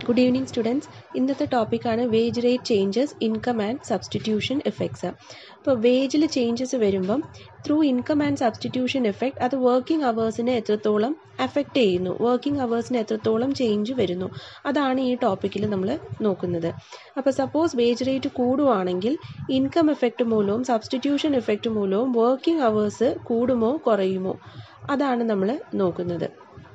good evening students ഇന്നത്തെ ടോപ്പിക്കാണ് wage rate changes income and substitution effects അപ്പോൾ വേജിൽ ചേഞ്ചസ് വരുമ്പം through income and substitution effect അത് വർക്കിംഗ് അവേഴ്സിനെ എത്രത്തോളം അഫക്റ്റ് ചെയ്യുന്നു വർക്കിംഗ് അവേഴ്സിന് എത്രത്തോളം ചേഞ്ച് വരുന്നു അതാണ് ഈ ടോപ്പിക്കിൽ നമ്മൾ നോക്കുന്നത് അപ്പോൾ സപ്പോസ് വേജ് റേറ്റ് കൂടുവാണെങ്കിൽ ഇൻകം എഫക്റ്റ് മൂലവും സബ്സ്റ്റിറ്റ്യൂഷൻ എഫക്റ്റ് മൂലവും വർക്കിംഗ് അവേഴ്സ് കൂടുമോ കുറയുമോ അതാണ് നമ്മൾ നോക്കുന്നത്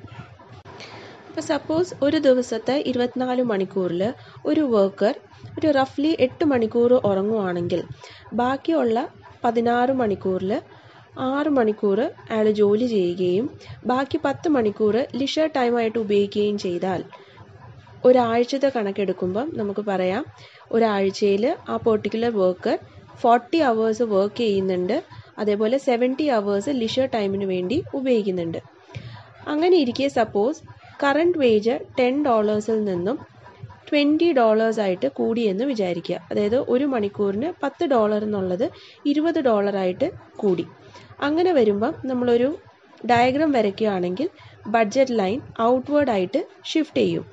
ഇപ്പോൾ സപ്പോസ് ഒരു ദിവസത്തെ ഇരുപത്തിനാല് മണിക്കൂറിൽ ഒരു വർക്കർ ഒരു റഫ്ലി എട്ട് മണിക്കൂർ ഉറങ്ങുവാണെങ്കിൽ ബാക്കിയുള്ള പതിനാറ് മണിക്കൂറിൽ ആറ് മണിക്കൂർ അയാൾ ജോലി ചെയ്യുകയും ബാക്കി പത്ത് മണിക്കൂർ ലിഷർ ടൈമായിട്ട് ഉപയോഗിക്കുകയും ചെയ്താൽ ഒരാഴ്ചത്തെ കണക്കെടുക്കുമ്പം നമുക്ക് പറയാം ഒരാഴ്ചയിൽ ആ particular worker forty hours work ചെയ്യുന്നുണ്ട് അതേപോലെ സെവൻറ്റി അവേഴ്സ് ലിഷർ ടൈമിന് വേണ്ടി ഉപയോഗിക്കുന്നുണ്ട് അങ്ങനെ ഇരിക്കെ സപ്പോസ് കറണ്ട് വേജ് ടെൻ ഡോളേഴ്സിൽ നിന്നും ട്വൻറ്റി ഡോളേഴ്സ് ആയിട്ട് കൂടിയെന്ന് വിചാരിക്കുക അതായത് ഒരു മണിക്കൂറിന് പത്ത് ഡോളർ എന്നുള്ളത് ഇരുപത് ഡോളറായിട്ട് കൂടി അങ്ങനെ വരുമ്പം നമ്മളൊരു ഡയഗ്രാം വരയ്ക്കുകയാണെങ്കിൽ ബഡ്ജറ്റ് ലൈൻ ഔട്ട്വേർഡ് ആയിട്ട് ഷിഫ്റ്റ് ചെയ്യും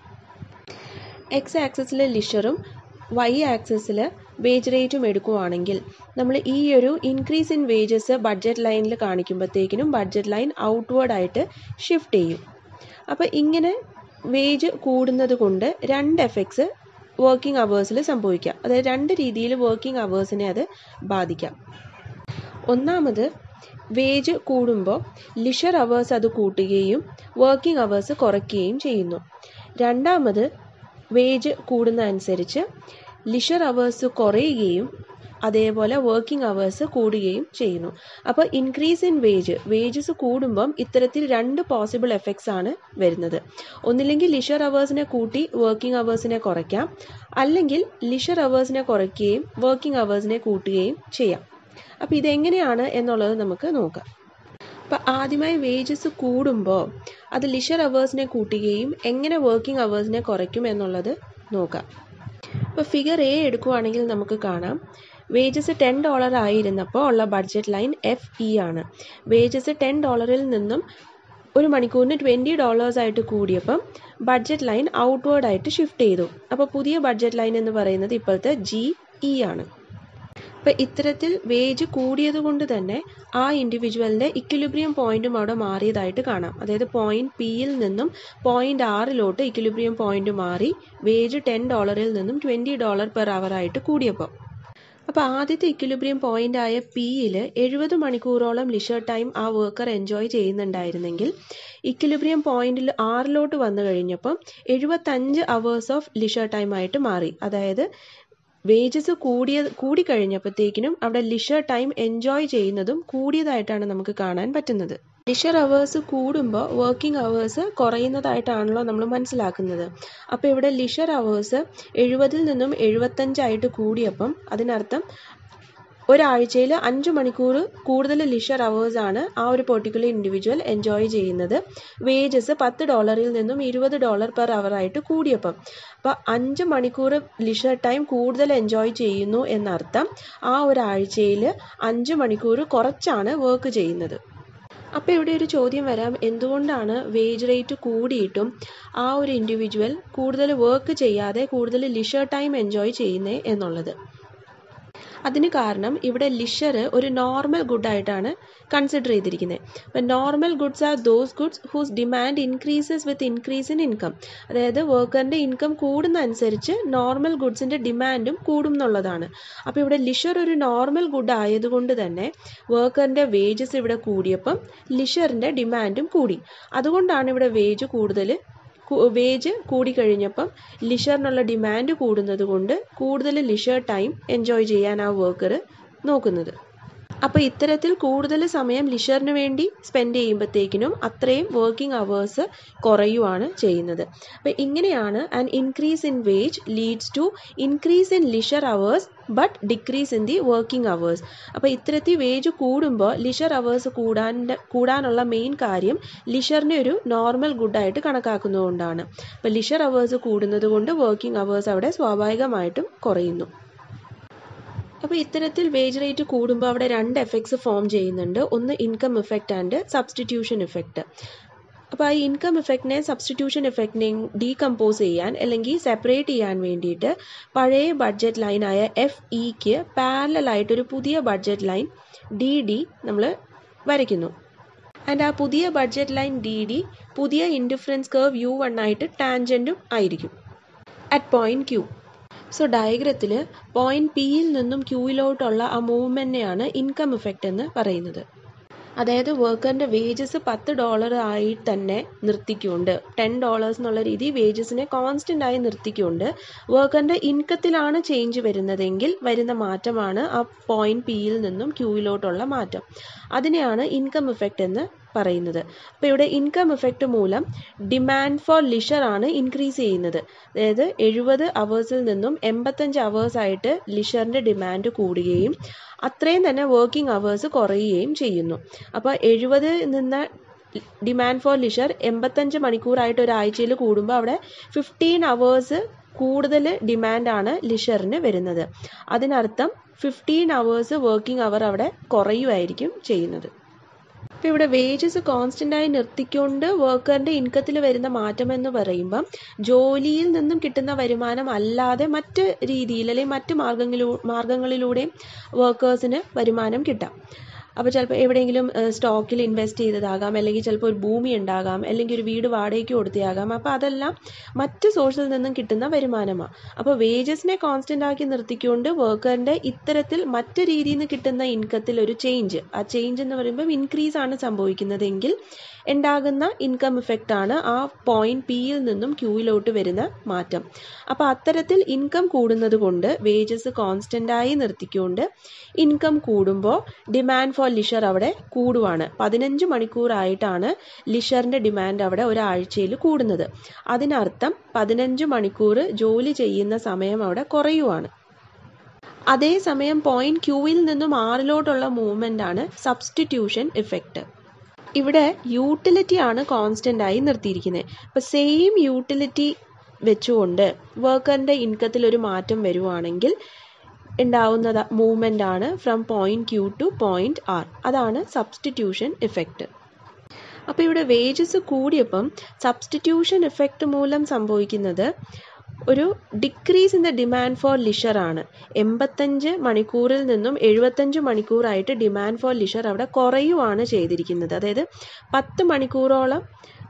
എക്സ് ആക്സിസിൽ ലിഷറും വൈ ആക്സിസിൽ വേജ് റേറ്റും എടുക്കുവാണെങ്കിൽ നമ്മൾ ഈ ഒരു ഇൻക്രീസ് ഇൻ വേജസ് ബഡ്ജറ്റ് ലൈനിൽ കാണിക്കുമ്പോഴത്തേക്കിനും ബഡ്ജറ്റ് ലൈൻ ഔട്ട്വേർഡ് ആയിട്ട് ഷിഫ്റ്റ് ചെയ്യും അപ്പോൾ ഇങ്ങനെ വേജ് കൂടുന്നത് കൊണ്ട് രണ്ട് എഫക്ട്സ് വർക്കിംഗ് അവേഴ്സിൽ സംഭവിക്കാം അതായത് രണ്ട് രീതിയിൽ വർക്കിംഗ് അവേഴ്സിനെ അത് ബാധിക്കാം ഒന്നാമത് വേജ് കൂടുമ്പോൾ ലിഷർ അവേഴ്സ് അത് കൂട്ടുകയും വർക്കിംഗ് അവേഴ്സ് കുറയ്ക്കുകയും ചെയ്യുന്നു രണ്ടാമത് വേജ് കൂടുന്ന അനുസരിച്ച് ലിഷർ അവേഴ്സ് കുറയുകയും അതേപോലെ വർക്കിംഗ് അവേഴ്സ് കൂടുകയും ചെയ്യുന്നു അപ്പോൾ ഇൻക്രീസ് ഇൻ വേജ് വേജസ് കൂടുമ്പം ഇത്തരത്തിൽ രണ്ട് പോസിബിൾ എഫക്ട്സ് ആണ് വരുന്നത് ഒന്നില്ലെങ്കിൽ ലിഷർ അവേഴ്സിനെ കൂട്ടി വർക്കിംഗ് അവേഴ്സിനെ കുറയ്ക്കാം അല്ലെങ്കിൽ ലിഷർ അവേഴ്സിനെ കുറയ്ക്കുകയും വർക്കിംഗ് അവേഴ്സിനെ കൂട്ടുകയും ചെയ്യാം അപ്പോൾ ഇതെങ്ങനെയാണ് എന്നുള്ളത് നമുക്ക് നോക്കാം അപ്പോൾ ആദ്യമായി വേജസ് കൂടുമ്പോൾ അത് ലിഷർ അവേഴ്സിനെ കൂട്ടുകയും എങ്ങനെ വർക്കിംഗ് അവേഴ്സിനെ കുറയ്ക്കും എന്നുള്ളത് നോക്കാം ഇപ്പോൾ ഫിഗർ എ എടുക്കുവാണെങ്കിൽ നമുക്ക് കാണാം വേജസ് ടെൻ ഡോളർ ആയിരുന്നപ്പോൾ ഉള്ള ബഡ്ജറ്റ് ലൈൻ എഫ് ഇ ആണ് വേജസ് ടെൻ ഡോളറിൽ നിന്നും ഒരു മണിക്കൂറിന് ട്വൻറ്റി ഡോളേഴ്സ് ആയിട്ട് കൂടിയപ്പം ബഡ്ജറ്റ് ലൈൻ ഔട്ട്വേർഡ് ആയിട്ട് ഷിഫ്റ്റ് ചെയ്തു അപ്പോൾ പുതിയ ബഡ്ജറ്റ് ലൈൻ എന്ന് പറയുന്നത് ഇപ്പോഴത്തെ ജി ഇ ആണ് അപ്പം ഇത്തരത്തിൽ വേജ് കൂടിയത് കൊണ്ട് തന്നെ ആ ഇൻഡിവിജ്വലിൻ്റെ ഇക്വിലിബ്രിയം പോയിന്റും അവിടെ മാറിയതായിട്ട് കാണാം അതായത് പോയിന്റ് പിയിൽ നിന്നും പോയിന്റ് ആറിലോട്ട് ഇക്വിലിബ്രിയം പോയിന്റ് മാറി വേജ് ടെൻ ഡോളറിൽ നിന്നും ട്വൻറ്റി ഡോളർ പെർ അവർ ആയിട്ട് കൂടിയപ്പോൾ അപ്പോൾ ആദ്യത്തെ ഇക്വിലിബ്രിയം പോയിന്റ് ആയ പിയിൽ എഴുപത് മണിക്കൂറോളം ലിഷർ ടൈം ആ വർക്കർ എൻജോയ് ചെയ്യുന്നുണ്ടായിരുന്നെങ്കിൽ ഇക്വിലിബ്രിയം പോയിന്റിൽ ആറിലോട്ട് വന്നു കഴിഞ്ഞപ്പം എഴുപത്തഞ്ച് അവേഴ്സ് ഓഫ് ലിഷർ ടൈം ആയിട്ട് മാറി അതായത് വേജസ് കൂടിയ കൂടിക്കഴിഞ്ഞപ്പോഴത്തേക്കിനും അവിടെ ലിഷർ ടൈം എൻജോയ് ചെയ്യുന്നതും കൂടിയതായിട്ടാണ് നമുക്ക് കാണാൻ പറ്റുന്നത് ലിഷർ അവേഴ്സ് കൂടുമ്പോൾ വർക്കിംഗ് അവേഴ്സ് കുറയുന്നതായിട്ടാണല്ലോ നമ്മൾ മനസ്സിലാക്കുന്നത് അപ്പോൾ ഇവിടെ ലിഷർ അവേഴ്സ് എഴുപതിൽ നിന്നും എഴുപത്തഞ്ചായിട്ട് കൂടിയപ്പം അതിനർത്ഥം ഒരാഴ്ചയിൽ അഞ്ച് മണിക്കൂർ കൂടുതൽ ലിഷർ അവേഴ്സ് ആണ് ആ ഒരു പെർട്ടിക്കുലർ ഇൻഡിവിജ്വൽ എൻജോയ് ചെയ്യുന്നത് വേജസ് പത്ത് ഡോളറിൽ നിന്നും ഇരുപത് ഡോളർ പെർ അവർ ആയിട്ട് കൂടിയപ്പം അപ്പോൾ അഞ്ച് മണിക്കൂർ ലിഷർ ടൈം കൂടുതൽ എൻജോയ് ചെയ്യുന്നു എന്നർത്ഥം ആ ഒരാഴ്ചയിൽ അഞ്ച് മണിക്കൂർ കുറച്ചാണ് വർക്ക് ചെയ്യുന്നത് അപ്പോൾ ഇവിടെ ഒരു ചോദ്യം വരാം എന്തുകൊണ്ടാണ് വേജ് റേറ്റ് കൂടിയിട്ടും ആ ഒരു ഇൻഡിവിജ്വൽ കൂടുതൽ വർക്ക് ചെയ്യാതെ കൂടുതൽ ലിഷർ ടൈം എൻജോയ് ചെയ്യുന്നേ എന്നുള്ളത് അതിന് കാരണം ഇവിടെ ലിഷർ ഒരു നോർമൽ ഗുഡായിട്ടാണ് കൺസിഡർ ചെയ്തിരിക്കുന്നത് അപ്പം normal goods are those goods whose demand increases with increase in income അതായത് വർക്കറിൻ്റെ ഇൻകം കൂടുന്ന അനുസരിച്ച് നോർമൽ ഗുഡ്സിൻ്റെ ഡിമാൻഡും കൂടും എന്നുള്ളതാണ് അപ്പോൾ ഇവിടെ ലിഷർ ഒരു നോർമൽ ഗുഡ് ആയതുകൊണ്ട് തന്നെ വർക്കറിൻ്റെ വേജസ് ഇവിടെ കൂടിയപ്പം ലിഷറിൻ്റെ ഡിമാൻഡും കൂടി അതുകൊണ്ടാണ് ഇവിടെ വേജ് കൂടുതൽ വേജ് കൂടിക്കഴിഞ്ഞപ്പം ലിഷറിനുള്ള ഡിമാൻഡ് കൂടുന്നത് കൊണ്ട് കൂടുതൽ ലിഷർ ടൈം എൻജോയ് ചെയ്യാൻ ആ വർക്കർ നോക്കുന്നത് അപ്പോൾ ഇത്തരത്തിൽ കൂടുതൽ സമയം ലിഷറിന് വേണ്ടി സ്പെൻഡ് ചെയ്യുമ്പോഴത്തേക്കിനും അത്രയും വർക്കിംഗ് അവേഴ്സ് കുറയുവാണ് ചെയ്യുന്നത് അപ്പോൾ ഇങ്ങനെയാണ് an increase in wage leads to increase in leisure hours but decrease in the working hours അപ്പോൾ ഇത്തരത്തിൽ വേജ് കൂടുമ്പോൾ ലിഷർ അവേഴ്സ് കൂടാൻ കൂടാനുള്ള മെയിൻ കാര്യം ലിഷറിനെ ഒരു നോർമൽ ഗുഡായിട്ട് കണക്കാക്കുന്നതുകൊണ്ടാണ് അപ്പോൾ ലിഷർ അവേഴ്സ് കൂടുന്നത് കൊണ്ട് വർക്കിംഗ് അവേഴ്സ് അവിടെ സ്വാഭാവികമായിട്ടും കുറയുന്നു അപ്പോൾ ഇത്തരത്തിൽ വേജ് റേറ്റ് കൂടുമ്പോൾ അവിടെ രണ്ട് എഫക്ട്സ് ഫോം ചെയ്യുന്നുണ്ട് ഒന്ന് income effect and substitution effect അപ്പോൾ ആ ഇൻകം ഇഫക്റ്റിനെ സബ്സ്റ്റിറ്റ്യൂഷൻ ഇഫക്റ്റിനെയും ഡീകമ്പോസ് ചെയ്യാൻ അല്ലെങ്കിൽ സെപ്പറേറ്റ് ചെയ്യാൻ വേണ്ടിയിട്ട് പഴയ ബഡ്ജറ്റ് ലൈനായ എഫ് ഇക്ക് പാരലായിട്ടൊരു പുതിയ ബഡ്ജറ്റ് ലൈൻ ഡി ഡി നമ്മൾ വരയ്ക്കുന്നു ആൻഡ് ആ പുതിയ ബഡ്ജറ്റ് ലൈൻ ഡി ഡി പുതിയ ഇൻഡിഫറൻസ് കർവ് യു വൺ ആയിട്ട് ടാൻജൻറ്റും ആയിരിക്കും അറ്റ് പോയിന്റ് ക്യൂ സോ ഡയഗ്രത്തിൽ പോയിന്റ് പിയിൽ നിന്നും ക്യൂയിലോട്ടുള്ള ആ മൂവ്മെൻറ്റിനെയാണ് ഇൻകം ഇഫക്റ്റ് എന്ന് പറയുന്നത് അതായത് വർക്കറിൻ്റെ വേജസ് പത്ത് ഡോളർ ആയി തന്നെ നിർത്തിക്കൊണ്ട് ടെൻ ഡോളേഴ്സ് എന്നുള്ള രീതി വേജസിനെ കോൺസ്റ്റൻ്റ് ആയി നിർത്തിക്കൊണ്ട് വർക്കറിൻ്റെ ഇൻകത്തിലാണ് ചേഞ്ച് വരുന്നതെങ്കിൽ വരുന്ന മാറ്റമാണ് ആ പോയിന്റ് പിയിൽ നിന്നും ക്യൂയിലോട്ടുള്ള മാറ്റം അതിനെയാണ് ഇൻകം ഇഫക്റ്റ് എന്ന് പറയുന്നത് അപ്പോൾ ഇവിടെ ഇൻകം ഇഫക്റ്റ് മൂലം ഡിമാൻഡ് ഫോർ ലിഷർ ആണ് ഇൻക്രീസ് ചെയ്യുന്നത് അതായത് എഴുപത് അവേഴ്സിൽ നിന്നും എൺപത്തഞ്ച് അവേഴ്സ് ആയിട്ട് ലിഷറിൻ്റെ ഡിമാൻഡ് കൂടുകയും അത്രയും തന്നെ വർക്കിംഗ് അവേഴ്സ് കുറയുകയും ചെയ്യുന്നു അപ്പോൾ എഴുപത് നിന്ന് ഡിമാൻഡ് ഫോർ ലിഷർ എൺപത്തഞ്ച് മണിക്കൂറായിട്ട് ഒരാഴ്ചയിൽ കൂടുമ്പോൾ അവിടെ ഫിഫ്റ്റീൻ അവേഴ്സ് കൂടുതൽ ഡിമാൻഡാണ് ലിഷറിന് വരുന്നത് അതിനർത്ഥം ഫിഫ്റ്റീൻ അവേഴ്സ് വർക്കിംഗ് അവർ അവിടെ കുറയുമായിരിക്കും ചെയ്യുന്നത് അപ്പോൾ ഇവിടെ വേജസ് കോൺസ്റ്റൻ്റ് ആയി നിർത്തിക്കൊണ്ട് വർക്കറിൻ്റെ ഇൻകത്തിൽ വരുന്ന മാറ്റം എന്ന് പറയുമ്പം ജോലിയിൽ നിന്നും കിട്ടുന്ന വരുമാനം അല്ലാതെ മറ്റ് രീതിയിൽ അല്ലെങ്കിൽ മറ്റ് മാർഗങ്ങളിലൂ മാർഗങ്ങളിലൂടെയും വർക്കേഴ്സിന് വരുമാനം കിട്ടാം അപ്പോൾ ചിലപ്പോൾ എവിടെയെങ്കിലും സ്റ്റോക്കിൽ ഇൻവെസ്റ്റ് ചെയ്തതാകാം അല്ലെങ്കിൽ ചിലപ്പോൾ ഒരു ഭൂമി ഉണ്ടാകാം അല്ലെങ്കിൽ ഒരു വീട് വാടകയ്ക്ക് കൊടുത്തതാകാം അപ്പോൾ അതെല്ലാം മറ്റ് സോഴ്സിൽ നിന്നും കിട്ടുന്ന വരുമാനമാണ് അപ്പോൾ വേജസിനെ കോൺസ്റ്റൻ്റ് ആക്കി നിർത്തിക്കൊണ്ട് വർക്കറിൻ്റെ ഇത്തരത്തിൽ മറ്റ് രീതിയിൽ നിന്ന് കിട്ടുന്ന ഇൻകത്തിൽ ഒരു ചേഞ്ച് ആ ചേഞ്ച് എന്ന് പറയുമ്പോൾ ഇൻക്രീസ് ആണ് സംഭവിക്കുന്നതെങ്കിൽ ഉണ്ടാകുന്ന ഇൻകം ഇഫക്റ്റ് ആണ് ആ പോയിന്റ് പിയിൽ നിന്നും ക്യൂയിലോട്ട് വരുന്ന മാറ്റം അപ്പോൾ അത്തരത്തിൽ ഇൻകം കൂടുന്നത് കൊണ്ട് വേജസ് കോൺസ്റ്റൻ്റ് ആയി നിർത്തിക്കൊണ്ട് ഇൻകം കൂടുമ്പോൾ ഡിമാൻഡ് ഫോർ ലിഷർ അവിടെ കൂടുവാണ് പതിനഞ്ച് മണിക്കൂറായിട്ടാണ് ലിഷറിൻ്റെ ഡിമാൻഡ് അവിടെ ഒരാഴ്ചയിൽ കൂടുന്നത് അതിനർത്ഥം പതിനഞ്ച് മണിക്കൂർ ജോലി ചെയ്യുന്ന സമയം അവിടെ കുറയുവാണ് അതേസമയം പോയിന്റ് ക്യൂവിൽ നിന്നും ആറിലോട്ടുള്ള മൂവ്മെൻ്റ് ആണ് സബ്സ്റ്റിറ്റ്യൂഷൻ ഇഫക്റ്റ് ഇവിടെ യൂട്ടിലിറ്റി ആണ് കോൺസ്റ്റൻ്റ് ആയി നിർത്തിയിരിക്കുന്നത് അപ്പോൾ സെയിം യൂട്ടിലിറ്റി വെച്ചുകൊണ്ട് വർക്കറിൻ്റെ ഇൻകത്തിൽ ഒരു മാറ്റം വരുവാണെങ്കിൽ ഉണ്ടാവുന്ന മൂവ്മെൻ്റ് ആണ് from point Q to point R അതാണ് സബ്സ്റ്റിറ്റ്യൂഷൻ ഇഫക്റ്റ് അപ്പോൾ ഇവിടെ വേജസ് കൂടിയപ്പം സബ്സ്റ്റിറ്റ്യൂഷൻ ഇഫക്റ്റ് മൂലം സംഭവിക്കുന്നത് ഒരു decrease in the demand for leisure ആണ് എൺപത്തഞ്ച് മണിക്കൂറിൽ നിന്നും എഴുപത്തഞ്ച് മണിക്കൂറായിട്ട് ഡിമാൻഡ് ഫോർ ലിഷർ അവിടെ കുറയുവാണ് ചെയ്തിരിക്കുന്നത് അതായത് പത്ത് മണിക്കൂറോളം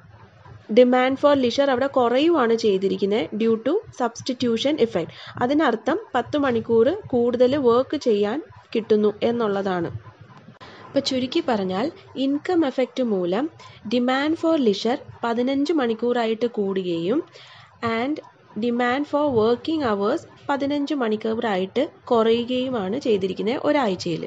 ഡിമാൻഡ് ഫോർ ലിഷർ അവിടെ കുറയുവാണ് ചെയ്തിരിക്കുന്നത് ഡ്യൂ ടു സബ്സ്റ്റിറ്റ്യൂഷൻ ഇഫക്റ്റ് അതിനർത്ഥം പത്ത് മണിക്കൂർ കൂടുതൽ വർക്ക് ചെയ്യാൻ കിട്ടുന്നു എന്നുള്ളതാണ് അപ്പോൾ ചുരുക്കി പറഞ്ഞാൽ ഇൻകം എഫക്റ്റ് മൂലം ഡിമാൻഡ് ഫോർ ലിഷർ പതിനഞ്ച് മണിക്കൂറായിട്ട് കൂടുകയും and demand for working hours പതിനഞ്ച് മണിക്കൂറായിട്ട് കുറയുകയുമാണ് ചെയ്തിരിക്കുന്നത് ഒരാഴ്ചയിൽ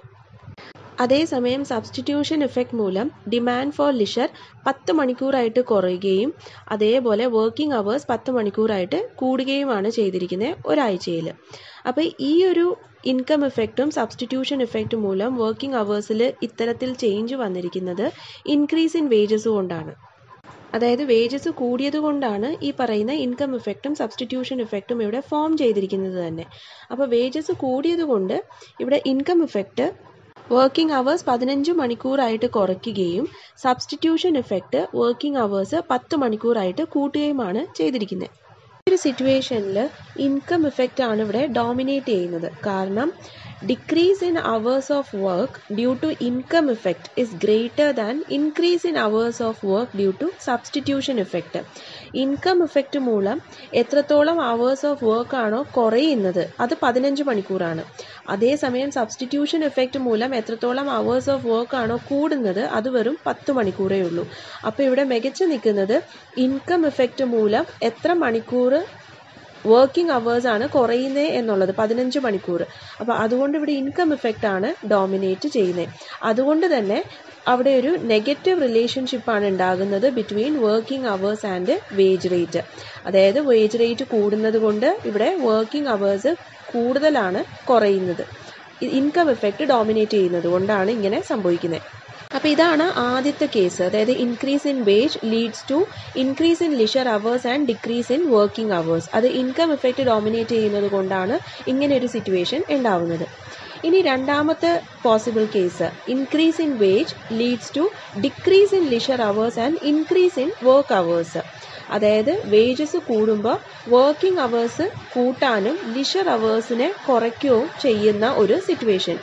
അതേസമയം സബ്സ്റ്റിറ്റ്യൂഷൻ ഇഫക്റ്റ് മൂലം ഡിമാൻഡ് ഫോർ ലിഷർ പത്ത് മണിക്കൂറായിട്ട് കുറയുകയും അതേപോലെ വർക്കിംഗ് അവേഴ്സ് പത്ത് മണിക്കൂറായിട്ട് കൂടുകയുമാണ് ചെയ്തിരിക്കുന്നത് ഒരാഴ്ചയിൽ അപ്പോൾ ഈ ഒരു ഇൻകം ഇഫക്റ്റും സബ്സ്റ്റിറ്റ്യൂഷൻ ഇഫക്റ്റ് മൂലം വർക്കിംഗ് അവേഴ്സിൽ ഇത്തരത്തിൽ ചേഞ്ച് വന്നിരിക്കുന്നത് ഇൻക്രീസ് ഇൻ വേജസ് കൊണ്ടാണ് അതായത് വേജസ് കൂടിയത് കൊണ്ടാണ് ഈ പറയുന്ന ഇൻകം ഇഫക്റ്റും സബ്സ്റ്റിറ്റ്യൂഷൻ ഇഫക്റ്റും ഇവിടെ ഫോം ചെയ്തിരിക്കുന്നത് തന്നെ അപ്പോൾ വേജസ് കൂടിയത് കൊണ്ട് ഇവിടെ ഇൻകം ഇഫക്റ്റ് വർക്കിംഗ് അവേഴ്സ് പതിനഞ്ച് മണിക്കൂറായിട്ട് കുറയ്ക്കുകയും സബ്സ്റ്റിറ്റ്യൂഷൻ ഇഫക്റ്റ് വർക്കിംഗ് അവേഴ്സ് പത്ത് മണിക്കൂറായിട്ട് കൂട്ടുകയുമാണ് ചെയ്തിരിക്കുന്നത് ഒരു സിറ്റുവേഷനിൽ ഇൻകം ഇഫക്റ്റ് ആണ് ഇവിടെ ഡോമിനേറ്റ് ചെയ്യുന്നത് കാരണം decrease in hours of work due to income effect is greater than increase in hours of work due to substitution effect income effect മൂലം എത്രത്തോളം അവേഴ്സ് ഓഫ് വർക്ക് ആണോ കുറയുന്നത് അത് പതിനഞ്ച് മണിക്കൂറാണ് അതേസമയം സബ്സ്റ്റിറ്റ്യൂഷൻ ഇഫക്റ്റ് മൂലം എത്രത്തോളം അവേഴ്സ് ഓഫ് വർക്ക് ആണോ കൂടുന്നത് അത് വെറും പത്ത് മണിക്കൂറേ ഉള്ളൂ അപ്പോൾ ഇവിടെ മികച്ചു നിൽക്കുന്നത് ഇൻകം ഇഫക്റ്റ് മൂലം എത്ര മണിക്കൂർ വർക്കിംഗ് അവേഴ്സ് ആണ് കുറയുന്നത് എന്നുള്ളത് പതിനഞ്ച് മണിക്കൂർ അപ്പോൾ അതുകൊണ്ട് ഇവിടെ ഇൻകം ഇഫക്റ്റ് ആണ് ഡോമിനേറ്റ് ചെയ്യുന്നത് അതുകൊണ്ട് തന്നെ അവിടെ ഒരു നെഗറ്റീവ് റിലേഷൻഷിപ്പാണ് ഉണ്ടാകുന്നത് between working hours and wage rate അതായത് വേജ് റേറ്റ് കൂടുന്നത് കൊണ്ട് ഇവിടെ വർക്കിംഗ് അവേഴ്സ് കൂടുതലാണ് കുറയുന്നത് ഇൻകം ഇഫക്റ്റ് ഡോമിനേറ്റ് ചെയ്യുന്നത് കൊണ്ടാണ് ഇങ്ങനെ സംഭവിക്കുന്നത് അപ്പോൾ ഇതാണ് ആദ്യത്തെ കേസ് അതായത് increase in wage leads to increase in leisure hours and decrease in working hours അത് ഇൻകം ഇഫക്റ്റ് ഡോമിനേറ്റ് ചെയ്യുന്നത് കൊണ്ടാണ് ഇങ്ങനെ ഒരു സിറ്റുവേഷൻ ഉണ്ടാവുന്നത് ഇനി രണ്ടാമത്തെ possible case increase in wage leads to decrease in leisure hours and increase in work hours അതായത് wages കൂടുമ്പോൾ വർക്കിംഗ് അവേഴ്സ് കൂട്ടാനും ലിഷർ അവേഴ്സിനെ കുറയ്ക്കുകയും ചെയ്യുന്ന ഒരു സിറ്റുവേഷൻ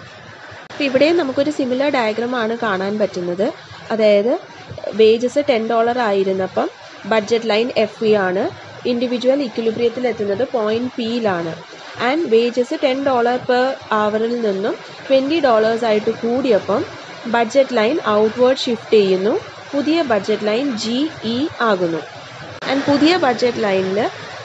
അപ്പോൾ ഇവിടെയും നമുക്കൊരു സിമിലർ ഡയഗ്രാം ആണ് കാണാൻ പറ്റുന്നത് അതായത് വേജസ് ടെൻ ഡോളർ ആയിരുന്നപ്പം ബഡ്ജറ്റ് ലൈൻ എഫ് ഇ ആണ് ഇൻഡിവിജ്വൽ ഇക്വിലിബ്രിയത്തിൽ എത്തുന്നത് പോയിന്റ് പിയിലാണ് and wages ten dollar per അവറിൽ നിന്നും ട്വൻറ്റി ഡോളേഴ്സ് ആയിട്ട് കൂടിയപ്പം ബഡ്ജറ്റ് ലൈൻ ഔട്ട്വേർഡ് ഷിഫ്റ്റ് ചെയ്യുന്നു പുതിയ ബഡ്ജറ്റ് ലൈൻ ജി ഇ ആകുന്നു ആൻഡ് പുതിയ ബഡ്ജറ്റ് ലൈനിൽ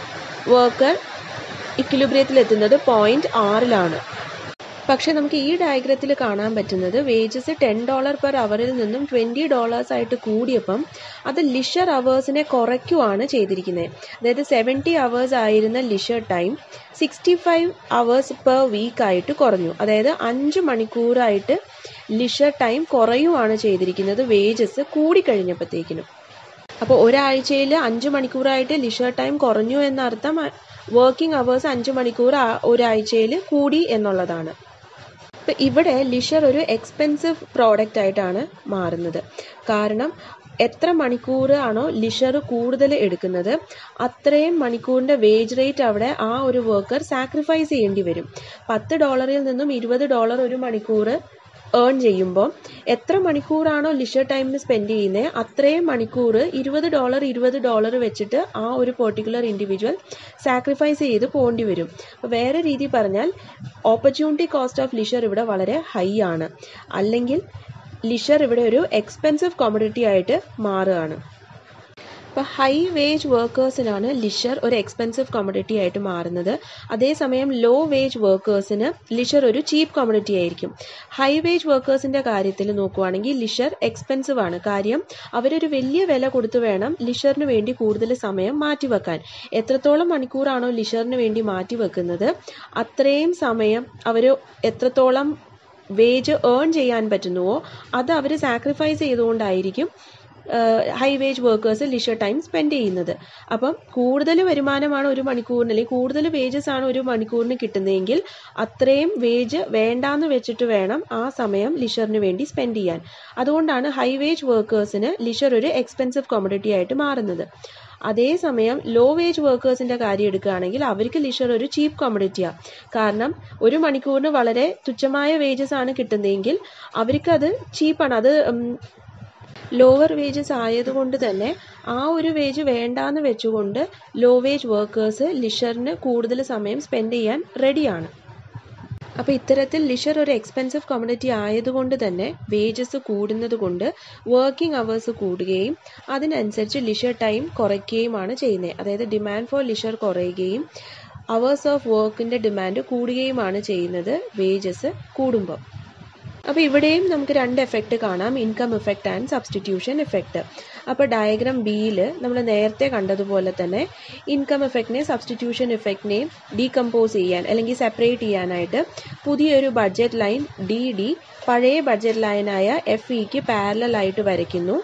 വർക്കർ ഇക്വിലിബ്രിയത്തിൽ എത്തുന്നത് പോയിന്റ് ആറിലാണ് പക്ഷേ നമുക്ക് ഈ ഡയഗ്രത്തിൽ കാണാൻ പറ്റുന്നത് വേജസ് ടെൻ ഡോളർ പെർ അവറിൽ നിന്നും ട്വൻറ്റി ഡോളേഴ്സ് ആയിട്ട് കൂടിയപ്പം അത് ലിഷർ അവേഴ്സിനെ കുറയ്ക്കുവാണ് ചെയ്തിരിക്കുന്നത് അതായത് സെവൻറ്റി അവേഴ്സ് ആയിരുന്ന leisure time sixty five hours per week ആയിട്ട് കുറഞ്ഞു അതായത് അഞ്ച് മണിക്കൂറായിട്ട് ലിഷർ ടൈം കുറയുവാണ് ചെയ്തിരിക്കുന്നത് വേജസ് കൂടിക്കഴിഞ്ഞപ്പോഴത്തേക്കിനും അപ്പോൾ ഒരാഴ്ചയിൽ അഞ്ച് മണിക്കൂറായിട്ട് ലിഷർ ടൈം കുറഞ്ഞു എന്നർത്ഥം വർക്കിംഗ് അവേഴ്സ് അഞ്ച് മണിക്കൂർ ഒരാഴ്ചയിൽ കൂടി എന്നുള്ളതാണ് ഇപ്പം ഇവിടെ ലിഷർ ഒരു എക്സ്പെൻസീവ് പ്രോഡക്റ്റ് ആയിട്ടാണ് മാറുന്നത് കാരണം എത്ര മണിക്കൂർ ആണോ ലിഷർ കൂടുതൽ എടുക്കുന്നത് അത്രയും മണിക്കൂറിൻ്റെ വേജ് റേറ്റ് അവിടെ ആ ഒരു വർക്കർ സാക്രിഫൈസ് ചെയ്യേണ്ടി വരും പത്ത് ഡോളറിൽ നിന്നും ഇരുപത് ഡോളർ ഒരു മണിക്കൂർ ഏൺ ചെയ്യുമ്പോൾ എത്ര മണിക്കൂറാണോ ലിഷർ ടൈമിൽ സ്പെൻഡ് ചെയ്യുന്നത് അത്രയും മണിക്കൂർ ഇരുപത് ഡോളർ ഇരുപത് ഡോളർ വെച്ചിട്ട് ആ ഒരു പെർട്ടിക്കുലർ ഇൻഡിവിജ്വൽ സാക്രിഫൈസ് ചെയ്ത് പോകേണ്ടി വരും അപ്പോൾ വേറെ രീതി പറഞ്ഞാൽ ഓപ്പർച്യൂണിറ്റി കോസ്റ്റ് ഓഫ് ലിഷർ ഇവിടെ വളരെ ഹൈ ആണ് അല്ലെങ്കിൽ ലിഷർ ഇവിടെ ഒരു എക്സ്പെൻസീവ് കോമഡിറ്റി ആയിട്ട് മാറുകയാണ് ഇപ്പോൾ ഹൈ വേജ് വർക്കേഴ്സിനാണ് ലിഷർ ഒരു എക്സ്പെൻസീവ് കോമഡിറ്റി ആയിട്ട് മാറുന്നത് അതേസമയം ലോ വേജ് വർക്കേഴ്സിന് ലിഷർ ഒരു ചീപ്പ് കോമഡിറ്റി ആയിരിക്കും ഹൈ വേജ് വർക്കേഴ്സിൻ്റെ കാര്യത്തിൽ നോക്കുവാണെങ്കിൽ ലിഷർ എക്സ്പെൻസീവ് ആണ് കാര്യം അവരൊരു വലിയ വില കൊടുത്ത് വേണം ലിഷറിന് വേണ്ടി കൂടുതൽ സമയം മാറ്റിവെക്കാൻ എത്രത്തോളം മണിക്കൂറാണോ ലിഷറിന് വേണ്ടി മാറ്റിവെക്കുന്നത് അത്രയും സമയം അവർ എത്രത്തോളം വേജ് ഏൺ ചെയ്യാൻ പറ്റുന്നുവോ അത് അവർ സാക്രിഫൈസ് ചെയ്തുകൊണ്ടായിരിക്കും high wage workers leisure time spend ചെയ്യുന്നത് അപ്പം കൂടുതൽ വരുമാനമാണ് ഒരു മണിക്കൂറിന് അല്ലെങ്കിൽ കൂടുതൽ വേജസ് ആണ് ഒരു മണിക്കൂറിന് കിട്ടുന്നതെങ്കിൽ അത്രയും വേജ് വേണ്ടാന്ന് വെച്ചിട്ട് വേണം ആ സമയം ലിഷറിന് വേണ്ടി സ്പെൻഡ് ചെയ്യാൻ അതുകൊണ്ടാണ് ഹൈ വേജ് വർക്കേഴ്സിന് ലിഷർ ഒരു എക്സ്പെൻസീവ് കോമഡിറ്റി ആയിട്ട് മാറുന്നത് അതേസമയം ലോ വേജ് വർക്കേഴ്സിന്റെ കാര്യം എടുക്കുകയാണെങ്കിൽ അവർക്ക് ലിഷർ ഒരു ചീപ്പ് കോമഡിറ്റിയാണ് കാരണം ഒരു മണിക്കൂറിന് വളരെ തുച്ഛമായ വേജസ് ആണ് കിട്ടുന്നതെങ്കിൽ അവർക്കത് ചീപ്പാണ് അത് ലോവർ വേജസ് ആയതുകൊണ്ട് തന്നെ ആ ഒരു വേജ് വേണ്ടാന്ന് വെച്ചുകൊണ്ട് ലോ വേജ് വർക്കേഴ്സ് ലിഷറിന് കൂടുതൽ സമയം സ്പെൻഡ് ചെയ്യാൻ റെഡിയാണ് അപ്പോൾ ഇത്തരത്തിൽ ലിഷർ ഒരു എക്സ്പെൻസീവ് കമ്മ്യൂണിറ്റി ആയതുകൊണ്ട് തന്നെ വേജസ് കൂടുന്നത് കൊണ്ട് വർക്കിംഗ് അവേഴ്സ് കൂടുകയും അതിനനുസരിച്ച് ലിഷർ ടൈം കുറയ്ക്കുകയുമാണ് ചെയ്യുന്നത് അതായത് ഡിമാൻഡ് ഫോർ ലിഷർ കുറയുകയും അവേഴ്സ് ഓഫ് വർക്കിൻ്റെ ഡിമാൻഡ് കൂടുകയുമാണ് ചെയ്യുന്നത് വേജസ് കൂടുമ്പോൾ അപ്പോൾ ഇവിടെയും നമുക്ക് രണ്ട് എഫക്റ്റ് കാണാം income effect and substitution effect അപ്പോൾ ഡയഗ്രാം ബിയിൽ നമ്മൾ നേരത്തെ കണ്ടതുപോലെ തന്നെ ഇൻകം എഫക്റ്റിനെ സബ്സ്റ്റിറ്റ്യൂഷൻ എഫക്റ്റിനെയും ഡീകമ്പോസ് ചെയ്യാൻ അല്ലെങ്കിൽ സെപ്പറേറ്റ് ചെയ്യാനായിട്ട് പുതിയൊരു ബഡ്ജറ്റ് ലൈൻ ഡി ഡി പഴയ ബഡ്ജറ്റ് ലൈനായ എഫ് ഇക്ക് പാരലായിട്ട് വരയ്ക്കുന്നു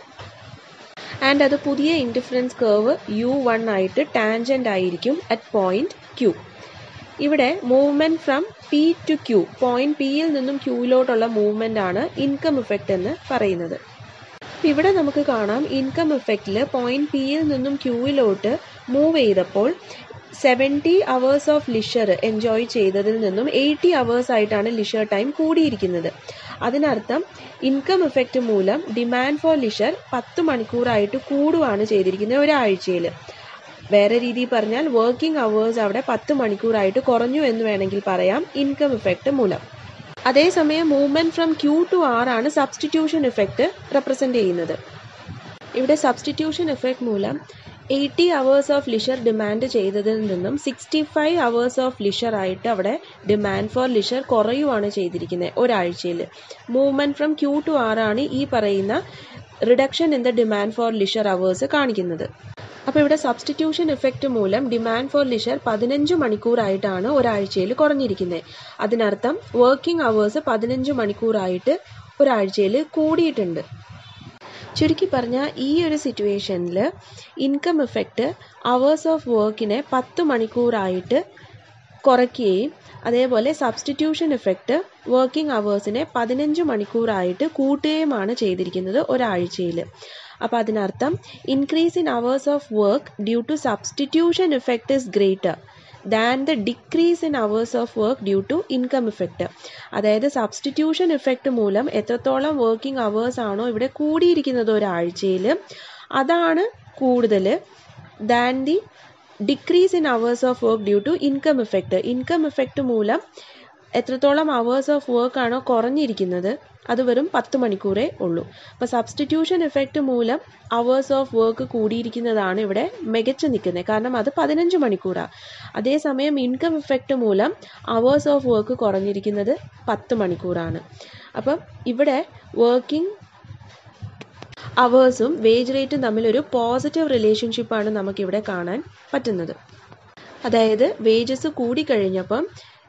ആൻഡ് അത് പുതിയ ഇൻഡിഫറൻസ് കർവ് യു വൺ ആയിട്ട് ടാൻജൻ്റ് ആയിരിക്കും അറ്റ് പോയിന്റ് ക്യൂ ഇവിടെ movement from P to Q point പിയിൽ നിന്നും ക്യൂയിലോട്ടുള്ള മൂവ്മെന്റ് ആണ് ഇൻകം ഇഫക്റ്റ് എന്ന് പറയുന്നത് ഇവിടെ നമുക്ക് കാണാം ഇൻകം ഇഫക്റ്റിൽ പോയിന്റ് പിയിൽ നിന്നും ക്യൂയിലോട്ട് മൂവ് ചെയ്തപ്പോൾ seventy hours of leisure enjoy ചെയ്തതിൽ നിന്നും എയ്റ്റി അവേഴ്സ് ആയിട്ടാണ് ലിഷർ ടൈം കൂടിയിരിക്കുന്നത് അതിനർത്ഥം ഇൻകം ഇഫക്റ്റ് മൂലം ഡിമാൻഡ് ഫോർ ലിഷർ പത്ത് മണിക്കൂറായിട്ട് കൂടുകയാണ് ചെയ്തിരിക്കുന്നത് ഒരാഴ്ചയിൽ വേറെ രീതിയിൽ പറഞ്ഞാൽ വർക്കിംഗ് അവേഴ്സ് അവിടെ പത്ത് മണിക്കൂറായിട്ട് കുറഞ്ഞു എന്ന് വേണമെങ്കിൽ പറയാം ഇൻകം ഇഫക്റ്റ് മൂലം അതേസമയം movement from Q to R ആണ് സബ്സ്റ്റിറ്റ്യൂഷൻ ഇഫക്റ്റ് റെപ്രസെന്റ് ചെയ്യുന്നത് ഇവിടെ സബ്സ്റ്റിറ്റ്യൂഷൻ ഇഫക്റ്റ് മൂലം eighty hours of leisure demand ചെയ്തതിൽ നിന്നും sixty five hours of leisure ആയിട്ട് അവിടെ ഡിമാൻഡ് ഫോർ ലിഷർ കുറയുവാണ് ചെയ്തിരിക്കുന്നത് ഒരാഴ്ചയിൽ movement from Q to R ആണ് ഈ പറയുന്ന reduction in the demand for leisure hours കാണിക്കുന്നത് അപ്പോൾ ഇവിടെ സബ്സ്റ്റിറ്റ്യൂഷൻ ഇഫക്റ്റ് മൂലം ഡിമാൻഡ് ഫോർ ലിഷർ പതിനഞ്ച് മണിക്കൂറായിട്ടാണ് ഒരാഴ്ചയിൽ കുറഞ്ഞിരിക്കുന്നത് അതിനർത്ഥം വർക്കിംഗ് അവേഴ്സ് പതിനഞ്ച് മണിക്കൂറായിട്ട് ഒരാഴ്ചയിൽ കൂടിയിട്ടുണ്ട് ചുരുക്കി പറഞ്ഞാൽ ഈ ഒരു സിറ്റുവേഷനിൽ ഇൻകം ഇഫക്റ്റ് അവേഴ്സ് ഓഫ് വർക്കിനെ പത്ത് മണിക്കൂറായിട്ട് കുറയ്ക്കുകയും അതേപോലെ സബ്സ്റ്റിറ്റ്യൂഷൻ ഇഫക്റ്റ് വർക്കിംഗ് അവേഴ്സിനെ പതിനഞ്ച് മണിക്കൂറായിട്ട് കൂട്ടുകയുമാണ് ചെയ്തിരിക്കുന്നത് ഒരാഴ്ചയിൽ അപ്പോൾ അതിനർത്ഥം increase in hours of work due to substitution effect is greater than the decrease in hours of work due to income effect അതായത് സബ്സ്റ്റിറ്റ്യൂഷൻ ഇഫക്റ്റ് മൂലം എത്രത്തോളം വർക്കിംഗ് അവേഴ്സ് ആണോ ഇവിടെ കൂടിയിരിക്കുന്നത് ഒരാഴ്ചയിൽ അതാണ് കൂടുതൽ than the decrease in hours of work due to income effect income effect മൂലം എത്രത്തോളം അവേഴ്സ് ഓഫ് വർക്ക് ആണോ കുറഞ്ഞിരിക്കുന്നത് അത് വെറും പത്ത് മണിക്കൂറേ ഉള്ളൂ അപ്പോൾ സബ്സ്റ്റിറ്റ്യൂഷൻ ഇഫക്റ്റ് മൂലം അവേഴ്സ് ഓഫ് വർക്ക് കൂടിയിരിക്കുന്നതാണ് ഇവിടെ മികച്ചു നിൽക്കുന്നത് കാരണം അത് പതിനഞ്ച് മണിക്കൂറാണ് അതേസമയം ഇൻകം ഇഫക്റ്റ് മൂലം അവേഴ്സ് ഓഫ് വർക്ക് കുറഞ്ഞിരിക്കുന്നത് പത്ത് മണിക്കൂറാണ് അപ്പം ഇവിടെ വർക്കിംഗ് അവേഴ്സും വേജ് റേറ്റും തമ്മിലൊരു പോസിറ്റീവ് റിലേഷൻഷിപ്പാണ് നമുക്കിവിടെ കാണാൻ പറ്റുന്നത് അതായത് വേജസ് കൂടിക്കഴിഞ്ഞപ്പം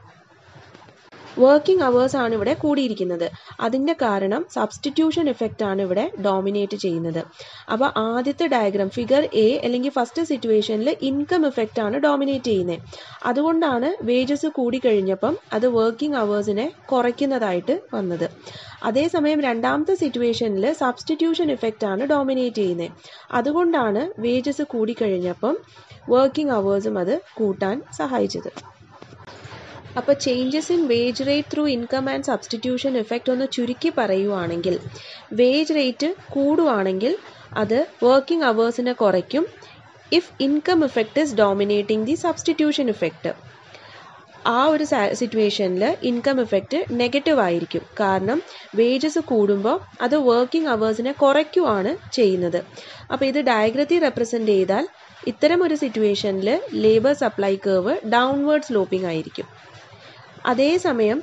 വർക്കിംഗ് അവേഴ്സ് ആണ് ഇവിടെ കൂടിയിരിക്കുന്നത് അതിൻ്റെ കാരണം സബ്സ്റ്റിറ്റ്യൂഷൻ ഇഫക്റ്റ് ആണ് ഇവിടെ ഡോമിനേറ്റ് ചെയ്യുന്നത് അപ്പോൾ ആദ്യത്തെ ഡയഗ്രാം ഫിഗർ എ അല്ലെങ്കിൽ ഫസ്റ്റ് സിറ്റുവേഷനിൽ ഇൻകം ഇഫക്റ്റ് ആണ് ഡോമിനേറ്റ് ചെയ്യുന്നത് അതുകൊണ്ടാണ് വേജസ് കൂടിക്കഴിഞ്ഞപ്പം അത് വർക്കിംഗ് അവേഴ്സിനെ കുറയ്ക്കുന്നതായിട്ട് വന്നത് അതേസമയം രണ്ടാമത്തെ സിറ്റുവേഷനിൽ സബ്സ്റ്റിറ്റ്യൂഷൻ ഇഫക്റ്റ് ആണ് ഡോമിനേറ്റ് ചെയ്യുന്നത് അതുകൊണ്ടാണ് വേജസ് കൂടിക്കഴിഞ്ഞപ്പം വർക്കിംഗ് അവേഴ്സും അത് കൂട്ടാൻ സഹായിച്ചത് അപ്പോൾ changes in wage rate through income and substitution effect ഒന്ന് ചുരുക്കി പറയുവാണെങ്കിൽ വേജ് റേറ്റ് കൂടുവാണെങ്കിൽ അത് വർക്കിംഗ് അവേഴ്സിനെ കുറയ്ക്കും if income effect is dominating the substitution effect ആ ഒരു സിറ്റുവേഷനിൽ ഇൻകം ഇഫക്റ്റ് നെഗറ്റീവ് ആയിരിക്കും കാരണം വേജസ് കൂടുമ്പോൾ അത് വർക്കിംഗ് അവേഴ്സിനെ കുറയ്ക്കുവാണ് ചെയ്യുന്നത് അപ്പോൾ ഇത് ഡയഗ്രത്തിൽ റെപ്രസെൻ്റ് ചെയ്താൽ ഇത്തരം ഒരു സിറ്റുവേഷനിൽ labour supply curve downward sloping ആയിരിക്കും അതേസമയം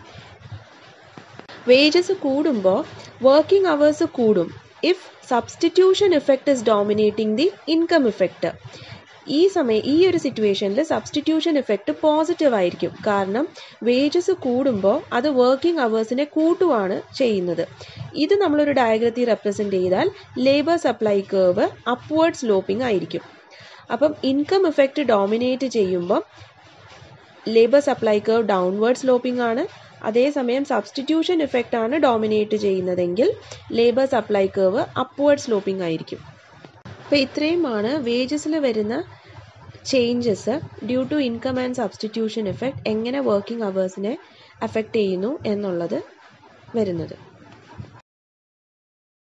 വേജസ് കൂടുമ്പോൾ വർക്കിംഗ് അവേഴ്സ് കൂടും if substitution effect is dominating the income effect ഈ സമയം ഈ ഒരു സിറ്റുവേഷനിൽ സബ്സ്റ്റിറ്റ്യൂഷൻ ഇഫക്റ്റ് പോസിറ്റീവ് ആയിരിക്കും കാരണം വേജസ് കൂടുമ്പോൾ അത് വർക്കിംഗ് അവേഴ്സിനെ കൂട്ടുവാണ് ചെയ്യുന്നത് ഇത് നമ്മളൊരു ഡയഗ്രത്തിൽ റെപ്രസെൻ്റ് ചെയ്താൽ labour supply curve upward sloping ആയിരിക്കും അപ്പം ഇൻകം ഇഫക്റ്റ് ഡോമിനേറ്റ് ചെയ്യുമ്പം labour supply curve downward sloping ആണ് അതേസമയം സബ്സ്റ്റിറ്റ്യൂഷൻ ഇഫക്റ്റ് ആണ് ഡോമിനേറ്റ് ചെയ്യുന്നതെങ്കിൽ labour supply curve upward sloping ആയിരിക്കും അപ്പോൾ ഇത്രയുമാണ് വേജസിൽ വരുന്ന changes due to income and substitution effect എങ്ങനെ വർക്കിംഗ് അവേഴ്സിനെ അഫക്റ്റ് ചെയ്യുന്നു എന്നുള്ളത് വരുന്നത്